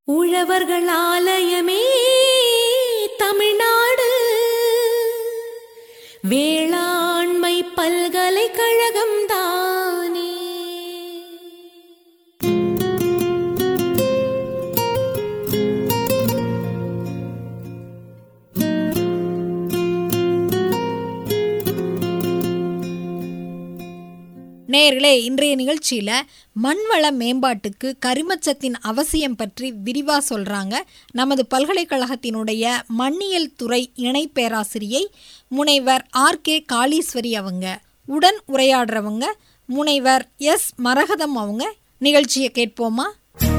உழவர்கள் ஆலயமே தமிழ்நாடு வேளாண்மை பல்கலைக்கழகம் தானே நேயர்களே இன்றைய நிகழ்ச்சியில மண்வள மேம்பாட்டுக்கு கரிமச்சத்தின் அவசியம் பற்றி விரிவா சொல்றாங்க நமது பல்கலைக்கழகத்தினுடைய மண்ணியல் துறை இணை பேராசிரியை முனைவர் ஆர் கே காளீஸ்வரி அவங்க உடன் உரையாடுறவங்க முனைவர் எஸ் மரகதம் அவங்க நிகழ்ச்சியை கேட்போமா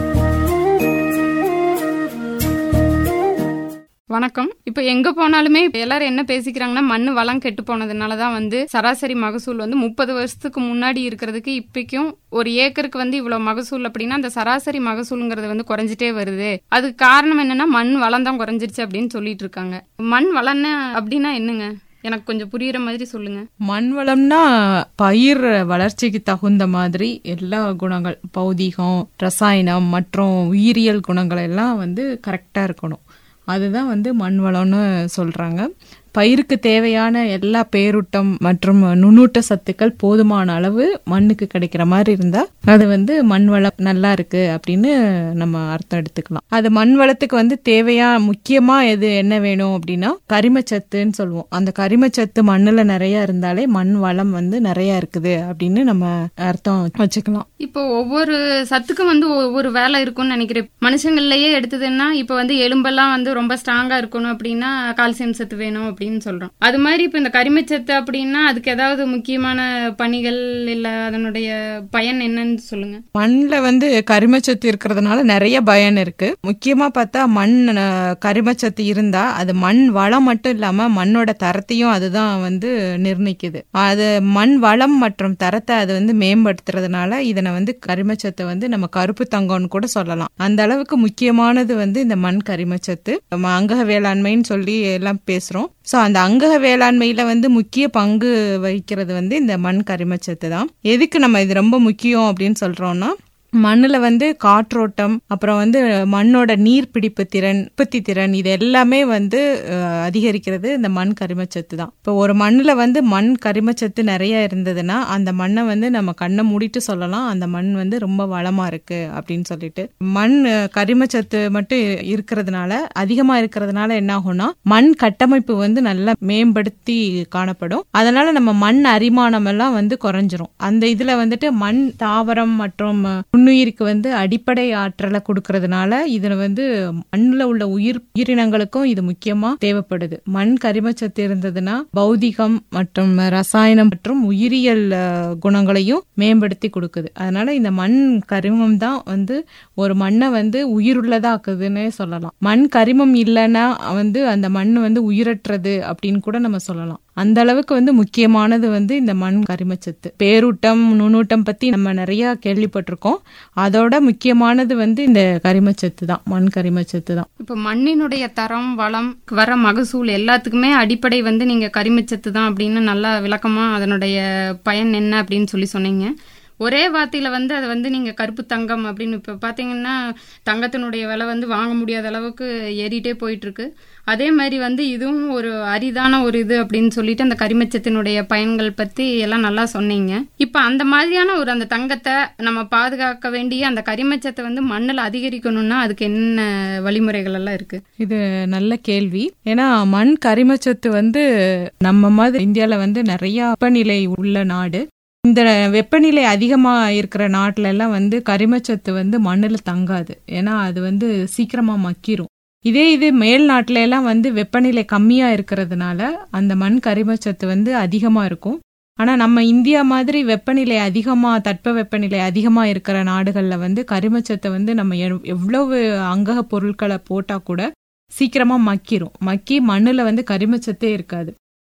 வணக்கம் இப்போ எங்க போனாலுமே இப்ப எல்லாரும் என்ன பேசிக்கிறாங்கன்னா மண் வளம் கெட்டு போனதுனால தான் வந்து சராசரி மகசூல் வந்து முப்பது வருஷத்துக்கு முன்னாடி இருக்கிறதுக்கு இப்பைக்கும் ஒரு ஏக்கருக்கு வந்து இவ்வளவு மகசூல் அப்படின்னா அந்த சராசரி மகசூலுங்கிறது வந்து குறைஞ்சிட்டே வருது அதுக்கு காரணம் என்னன்னா மண் வளம் தான் குறைஞ்சிருச்சு அப்படின்னு சொல்லிட்டு இருக்காங்க மண் வளம்னா அப்படின்னா என்னங்க எனக்கு கொஞ்சம் புரியுற மாதிரி சொல்லுங்க மண் வளம்னா பயிர் வளர்ச்சிக்கு தகுந்த மாதிரி எல்லா குணங்கள் பௌதிகம் ரசாயனம் மற்றும் உயிரியல் குணங்கள் எல்லாம் வந்து கரெக்டா இருக்கணும் அதுதான் வந்து மண் வளம்னு சொல்றாங்க பயிருக்கு தேவையான எல்லா பேரூட்டம் மற்றும் நுண்ணூட்ட சத்துக்கள் போதுமான அளவு மண்ணுக்கு கிடைக்கிற மாதிரி இருந்தா அது வந்து மண் வளம் நல்லா இருக்கு அப்படின்னு நம்ம அர்த்தம் எடுத்துக்கலாம் அது மண் வளத்துக்கு வந்து தேவையா முக்கியமா எது என்ன வேணும் அப்படின்னா கரிமச்சத்துன்னு சொல்லுவோம் அந்த கரிமச்சத்து மண்ணுல நிறைய இருந்தாலே மண் வளம் வந்து நிறைய இருக்குது அப்படின்னு நம்ம அர்த்தம் வச்சுக்கலாம் இப்போ ஒவ்வொரு சத்துக்கும் வந்து ஒவ்வொரு வேலை இருக்கும்னு நினைக்கிறேன் மனுஷங்கள்லயே எடுத்ததுன்னா இப்போ வந்து எலும்பெல்லாம் வந்து ரொம்ப ஸ்ட்ராங்கா இருக்கணும் அப்படின்னா கால்சியம் சத்து வேணும் அப்படின்னு சொல்றோம் அது மாதிரி இப்போ இந்த கரிமச்சத்து அப்படின்னா அதுக்கு ஏதாவது முக்கியமான பணிகள் இல்ல அதனுடைய பயன் என்னன்னு சொல்லுங்க மண்ணில் வந்து கரிமச்சத்து இருக்கிறதுனால நிறைய பயன் இருக்கு முக்கியமா பார்த்தா மண் அஹ், கரிமச்சத்து இருந்தா அது மண் வளம் மட்டும் இல்லாம மண்ணோட தரத்தையும் அதுதான் வந்து நிர்ணயிக்குது அது மண் வளம் மற்றும் தரத்தை அது வந்து மேம்படுத்துறதுனால இதனை வந்து கரிமச்சத்தை வந்து நம்ம கருப்பு தங்கம்னு கூட சொல்லலாம் அந்த அளவுக்கு முக்கியமானது வந்து இந்த மண் கரிமச்சத்து நம்ம அங்கக வேளாண்மைன்னு சொல்லி எல்லாம் பேசுறோம் ஸோ அந்த அங்கக வேளாண்மையில வந்து முக்கிய பங்கு வகிக்கிறது வந்து இந்த மண் கரிமச்சத்து தான் எதுக்கு நம்ம இது ரொம்ப முக்கியம் அப்படின்னு சொல்றோம்னா மண்ணுல வந்து காற்றோட்டம் அப்புறம் வந்து மண்ணோட நீர் பிடிப்பு திறன் உற்பத்தி திறன் இது எல்லாமே வந்து அஹ், அதிகரிக்கிறது இந்த மண் கரிமச்சத்து தான் இப்போ ஒரு மண்ணுல வந்து மண் கரிமச்சத்து நிறைய இருந்ததுன்னா அந்த மண்ணை வந்து நம்ம கண்ணை மூடிட்டு சொல்லலாம் அந்த மண் வந்து ரொம்ப வளமா இருக்கு அப்படின்னு சொல்லிட்டு மண் அஹ், கரிமச்சத்து மட்டும் இருக்கிறதுனால அதிகமா இருக்கிறதுனால என்ன ஆகும்னா மண் கட்டமைப்பு வந்து நல்லா மேம்படுத்தி காணப்படும் அதனால நம்ம மண் அரிமானம் எல்லாம் வந்து குறைஞ்சிரும் அந்த இதுல வந்துட்டு மண் தாவரம் மற்றும் நுண்ணுயிருக்கு வந்து அடிப்படை ஆற்றலை கொடுக்கறதுனால இதுல வந்து மண்ணுல உள்ள உயிர் உயிரினங்களுக்கும் இது முக்கியமா தேவைப்படுது மண் கரிமச்சத்து இருந்ததுன்னா பௌதிகம் மற்றும் ரசாயனம் மற்றும் உயிரியல் அஹ், குணங்களையும் மேம்படுத்தி கொடுக்குது அதனால இந்த மண் கரிமம் தான் வந்து ஒரு மண்ணை வந்து உயிருள்ளதாக்குதுன்னே சொல்லலாம் மண் கரிமம் இல்லைன்னா வந்து அந்த மண் வந்து உயிரற்றது அப்படின்னு கூட நம்ம சொல்லலாம் அந்த அளவுக்கு வந்து முக்கியமானது வந்து இந்த மண் கரிமச்சத்து பேரூட்டம் நுண்ணூட்டம் பத்தி நம்ம நிறைய கேள்விப்பட்டிருக்கோம் அதோட முக்கியமானது வந்து இந்த கரிமச்சத்து தான் மண் கரிமச்சத்து தான் இப்போ மண்ணினுடைய தரம் வளம் வர மகசூல் எல்லாத்துக்குமே அடிப்படை வந்து நீங்க கரிமச்சத்து தான் அப்படின்னு நல்லா விளக்கமா அதனுடைய பயன் என்ன அப்படின்னு சொல்லி சொன்னீங்க ஒரே வார்த்தையில வந்து அதை வந்து நீங்க கருப்பு தங்கம் அப்படின்னு இப்ப பாத்தீங்கன்னா தங்கத்தினுடைய விலை வந்து வாங்க முடியாத அளவுக்கு ஏறிட்டே போயிட்டு இருக்கு அதே மாதிரி வந்து இதுவும் ஒரு அரிதான ஒரு இது அப்படின்னு சொல்லிட்டு அந்த கரிமச்சத்தினுடைய பயன்கள் பத்தி எல்லாம் நல்லா சொன்னீங்க இப்ப அந்த மாதிரியான ஒரு அந்த தங்கத்தை நம்ம பாதுகாக்க வேண்டிய அந்த கரிமச்சத்தை வந்து மண்ணில் அதிகரிக்கணும்னா அதுக்கு என்ன வழிமுறைகள் எல்லாம் இருக்கு இது நல்ல கேள்வி ஏன்னா மண் கரிமச்சத்து வந்து நம்ம மாதிரி இந்தியால வந்து நிறைய வெப்பநிலை உள்ள நாடு இந்த வெப்பநிலை அதிகமா இருக்கிற நாட்டுல எல்லாம் வந்து கரிமச்சத்து வந்து மண்ணுல தங்காது ஏன்னா அது வந்து சீக்கிரமா மக்கிரும் இதே இது மேல் நாட்டுல எல்லாம் வந்து வெப்பநிலை கம்மியா இருக்கிறதுனால அந்த மண் கரிமச்சத்து வந்து அதிகமா இருக்கும் ஆனா நம்ம இந்தியா மாதிரி வெப்பநிலை அதிகமா தட்ப வெப்பநிலை அதிகமா இருக்கிற நாடுகள்ல வந்து கரிமச்சத்தை வந்து நம்ம எவ்- எவ்வளவு அங்கக பொருட்களை போட்டா கூட சீக்கிரமா மக்கிரும் மக்கி மண்ணுல வந்து கரிமச்சத்தே இருக்காது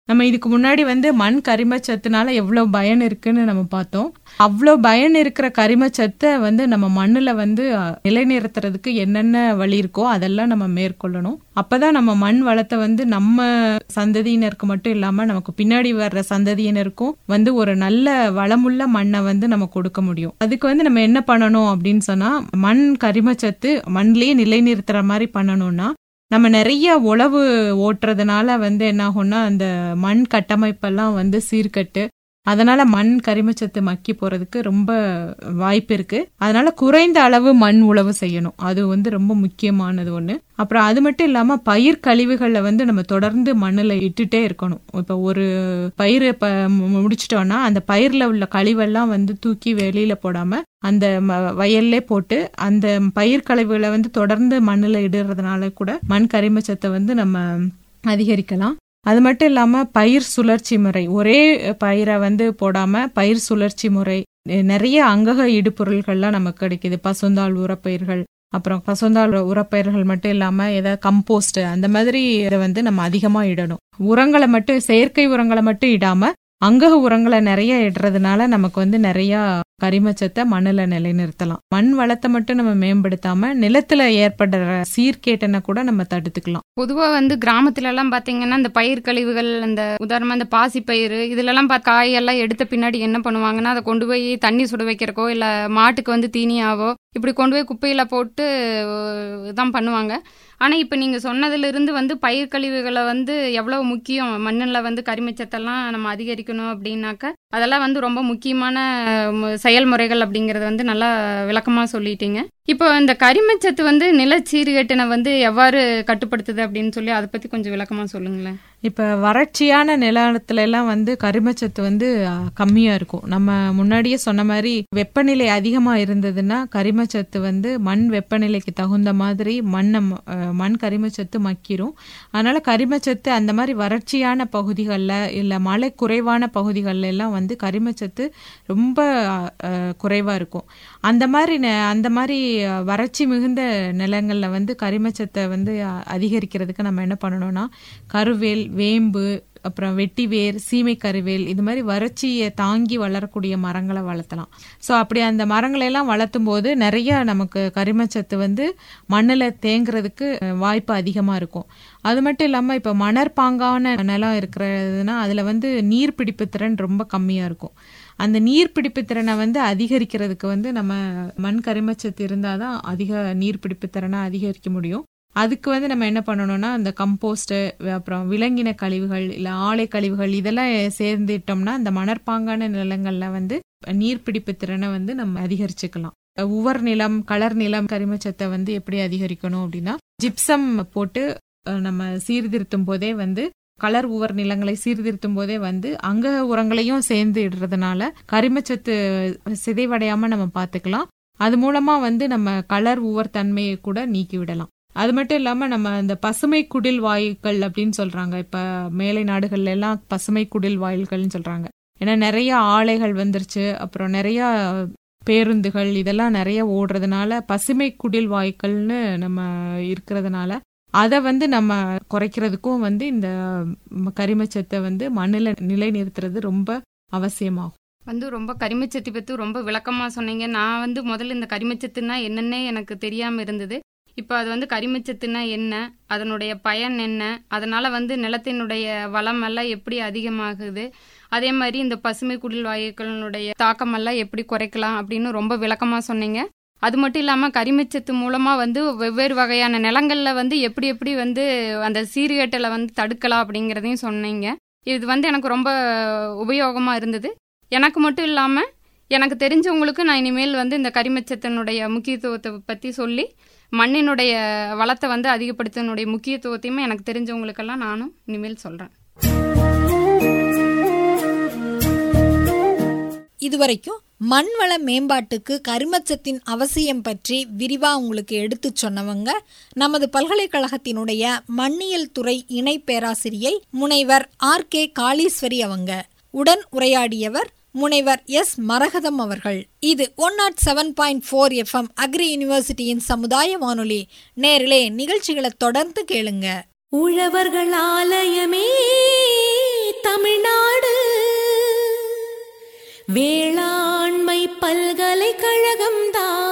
நம்ம இதுக்கு முன்னாடி வந்து மண் கரிமச்சத்துனால எவ்வளோ பயன் இருக்குன்னு நம்ம பார்த்தோம் அவ்வளோ பயன் இருக்கிற கரிமச்சத்தை வந்து நம்ம மண்ணில் வந்து அஹ், நிலைநிறுத்துறதுக்கு என்னென்ன வழி இருக்கோ அதெல்லாம் நம்ம மேற்கொள்ளணும் அப்பதான் நம்ம மண் வளத்தை வந்து நம்ம சந்ததியினருக்கு மட்டும் இல்லாம நமக்கு பின்னாடி வர்ற சந்ததியினருக்கும் வந்து ஒரு நல்ல வளமுள்ள மண்ணை வந்து நம்ம கொடுக்க முடியும் அதுக்கு வந்து நம்ம என்ன பண்ணணும் அப்படின்னு சொன்னா மண் கரிமச்சத்து மண்ணிலேயே நிலைநிறுத்துற மாதிரி பண்ணணும்னா நம்ம நிறைய உழவு ஓட்டுறதுனால வந்து என்ன ஆகும்னா அந்த மண் கட்டமைப்பெல்லாம் வந்து சீர்கட்டு அதனால மண் கரிமச்சத்து மக்கி போறதுக்கு ரொம்ப வாய்ப்பு இருக்கு அதனால குறைந்த அளவு மண் உழவு செய்யணும் அது வந்து ரொம்ப முக்கியமானது ஒண்ணு அப்புறம் அது மட்டும் இல்லாம பயிர் கழிவுகளை வந்து நம்ம தொடர்ந்து மண்ணுல இட்டுட்டே இருக்கணும் இப்ப ஒரு பயிர் இப்ப மு- முடிச்சிட்டோம்னா அந்த பயிர்ல உள்ள கழிவெல்லாம் வந்து தூக்கி வெளியில போடாம அந்த ம- வயல்லே போட்டு அந்த பயிர் கழிவுகளை வந்து தொடர்ந்து மண்ணுல இடுறதுனால கூட மண் கரிமச்சத்தை வந்து நம்ம அதிகரிக்கலாம் அது மட்டும் இல்லாம பயிர் சுழற்சி முறை ஒரே பயிரை வந்து போடாம பயிர் சுழற்சி முறை நெ- நிறைய அங்கக இடுபொருள்கள்லாம் நமக்கு கிடைக்குது பசுந்தாள் உரப்பயிர்கள் அப்புறம் பசுந்தாள் உரப்பயிர்கள் மட்டும் இல்லாம ஏதாவது கம்போஸ்ட் அந்த மாதிரி இதை வந்து நம்ம அதிகமா இடணும் உரங்களை மட்டும் செயற்கை உரங்களை மட்டும் இடாம அங்கக உரங்களை நிறைய இடுறதுனால நமக்கு வந்து நிறைய கரிமச்சத்தை மண்ணுல நிலைநிறுத்தலாம் மண் வளத்தை மட்டும் நம்ம மேம்படுத்தாம நிலத்துல ஏற்படுற சீர்கேட்டனை கூட நம்ம தடுத்துக்கலாம் பொதுவா வந்து கிராமத்துல எல்லாம் பாத்தீங்கன்னா இந்த பயிர் கழிவுகள் அந்த உதாரணமா இந்த பாசி பயிர் இதுல எல்லாம் பா- காயெல்லாம் எடுத்த பின்னாடி என்ன பண்ணுவாங்கன்னா அதை கொண்டு போய் தண்ணி சுட வைக்கிறக்கோ இல்ல மாட்டுக்கு வந்து தீனியாவோ இப்படி கொண்டு போய் குப்பையில போட்டு அஹ், தான் பண்ணுவாங்க ஆனா இப்ப நீங்க சொன்னதுல இருந்து வந்து பயிர் கழிவுகளை வந்து எவ்வளவு முக்கியம் மண்ணில் வந்து கரிமச்சத்தெல்லாம் நம்ம அதிகரிக்கணும் அப்படின்னாக்க அதெல்லாம் வந்து ரொம்ப முக்கியமான அஹ், செயல்முறைகள் அப்படிங்கறது வந்து நல்லா விளக்கமா சொல்லிட்டீங்க இப்போ இந்த கரிமச்சத்து வந்து நிலச்சீர்கேட்டினை வந்து எவ்வாறு கட்டுப்படுத்துது அப்படின்னு சொல்லி அதை பத்தி கொஞ்சம் விளக்கமா சொல்லுங்களேன் இப்ப வறட்சியான நிலத்துல எல்லாம் வந்து கரிமச்சத்து வந்து அஹ், கம்மியா இருக்கும் நம்ம முன்னாடியே சொன்ன மாதிரி வெப்பநிலை அதிகமா இருந்ததுன்னா கரிமச்சத்து வந்து மண் வெப்பநிலைக்கு தகுந்த மாதிரி மண்ணை ம- அஹ், மண் கரிமச்சத்து மக்கிரும் அதனால கரிமச்சத்து அந்த மாதிரி வறட்சியான பகுதிகளில் இல்ல மழை குறைவான பகுதிகளில் எல்லாம் வந்து கரிமச்சத்து ரொம்ப அஹ், குறைவா இருக்கும் அந்த மாதிரி நெ- அந்த மாதிரி அஹ், வறட்சி மிகுந்த நிலங்கள்ல வந்து கரிமச்சத்தை வந்து அஹ், அதிகரிக்கிறதுக்கு நம்ம என்ன பண்ணணும்னா கருவேல் வேம்பு அப்புறம் வெட்டிவேர் சீமை கருவேல் இது மாதிரி வறட்சியை தாங்கி வளரக்கூடிய மரங்களை வளர்த்தலாம் ஸோ அப்படி அந்த மரங்களை எல்லாம் வளர்த்தும் போது நிறைய நமக்கு கரிமச்சத்து வந்து மண்ணில் தேங்குறதுக்கு அஹ், வாய்ப்பு அதிகமாக இருக்கும் அது மட்டும் இல்லாமல் இப்போ மணற்பாங்கான நிலம் இருக்கிறதுனா அதில் வந்து நீர் பிடிப்பு திறன் ரொம்ப கம்மியாக இருக்கும் அந்த நீர் பிடிப்பு திறனை வந்து அதிகரிக்கிறதுக்கு வந்து நம்ம மண் கரிமச்சத்து இருந்தால் தான் அதிக நீர் பிடிப்பு திறனை அதிகரிக்க முடியும் அதுக்கு வந்து நம்ம என்ன பண்ணணும்னா அந்த கம்போஸ்ட் அப்புறம் விலங்கின கழிவுகள் இல்ல ஆலை கழிவுகள் இதெல்லாம் சேர்ந்துட்டோம்னா அந்த மணற்பாங்கான நிலங்கள்ல வந்து நீர்பிடிப்பு திறனை வந்து நம்ம அதிகரிச்சுக்கலாம் உவர் நிலம் கலர் நிலம் கரிமச்சத்தை வந்து எப்படி அதிகரிக்கணும் அப்படின்னா ஜிப்சம் போட்டு அஹ், நம்ம சீர்திருத்தும் போதே வந்து கலர் உவர் நிலங்களை சீர்திருத்தும் போதே வந்து அங்க உரங்களையும் சேர்ந்து இடுறதுனால கரிமச்சத்து சிதைவடையாம நம்ம பார்த்துக்கலாம் அது மூலமா வந்து நம்ம கலர் உவர் தன்மையை கூட நீக்கி விடலாம் அது மட்டும் இல்லாம நம்ம இந்த பசுமை குடில் வாயுக்கள் அப்படின்னு சொல்றாங்க இப்ப மேலை நாடுகள்ல எல்லாம் பசுமை குடில் வாயில்கள்னு சொல்றாங்க ஏன்னா நிறைய ஆலைகள் வந்துருச்சு அப்புறம் நிறைய பேருந்துகள் இதெல்லாம் நிறைய ஓடுறதுனால பசுமை குடில் வாயுக்கள்னு நம்ம இருக்கிறதுனால அதை வந்து நம்ம குறைக்கிறதுக்கும் வந்து இந்த ம- கரிமச்சத்தை வந்து மண்ணில் நிலைநிறுத்துறது ரொம்ப அவசியமாகும் வந்து ரொம்ப கரிமச்சத்து பற்றி ரொம்ப விளக்கமா சொன்னீங்க நான் வந்து முதல்ல இந்த கரிமச்சத்துனா என்னன்னே எனக்கு தெரியாம இருந்தது இப்போ அது வந்து கரிமச்சத்துனா என்ன அதனுடைய பயன் என்ன அதனால வந்து நிலத்தினுடைய வளம் எல்லாம் எப்படி அதிகமாகுது அதே மாதிரி இந்த பசுமை குடில் வாயுக்களினுடைய தாக்கம் எல்லாம் எப்படி குறைக்கலாம் அப்படின்னு ரொம்ப விளக்கமா சொன்னீங்க அது மட்டும் இல்லாமல் கரிமச்சத்து மூலமாக வந்து வெவ்வேறு வகையான நிலங்களில் வந்து எப்படி எப்படி வந்து அந்த சீர்கேட்டலை வந்து தடுக்கலாம் அப்படிங்கிறதையும் சொன்னீங்க இது வந்து எனக்கு ரொம்ப உபயோகமாக இருந்தது எனக்கு மட்டும் இல்லாமல் எனக்கு தெரிஞ்சவங்களுக்கு நான் இனிமேல் வந்து இந்த கரிமச்சத்தினுடைய முக்கியத்துவத்தை பற்றி சொல்லி மண்ணினுடைய வளத்தை வந்து அதிகப்படுத்தினுடைய முக்கியத்துவத்தையுமே எனக்கு தெரிஞ்சவங்களுக்கெல்லாம் நானும் இனிமேல் சொல்கிறேன் இதுவரைக்கும் மண்வள மேம்பாட்டுக்கு கரிமச்சத்தின் அவசியம் பற்றி விரிவா உங்களுக்கு எடுத்துச் சொன்னவங்க நமது பல்கலைக்கழகத்தினுடைய மண்ணியல் துறை இணை பேராசிரியை முனைவர் ஆர் கே காளீஸ்வரி அவங்க உடன் உரையாடியவர் முனைவர் எஸ் மரகதம் அவர்கள் இது one nought seven point four FM agri யூனிவர்சிட்டியின் சமுதாய வானொலி நேரிலே நிகழ்ச்சிகளை தொடர்ந்து கேளுங்க உழவர்கள் ஆலயமே தமிழ்நாடு வேளாண்மை பல்கலைக்கழகம்தான்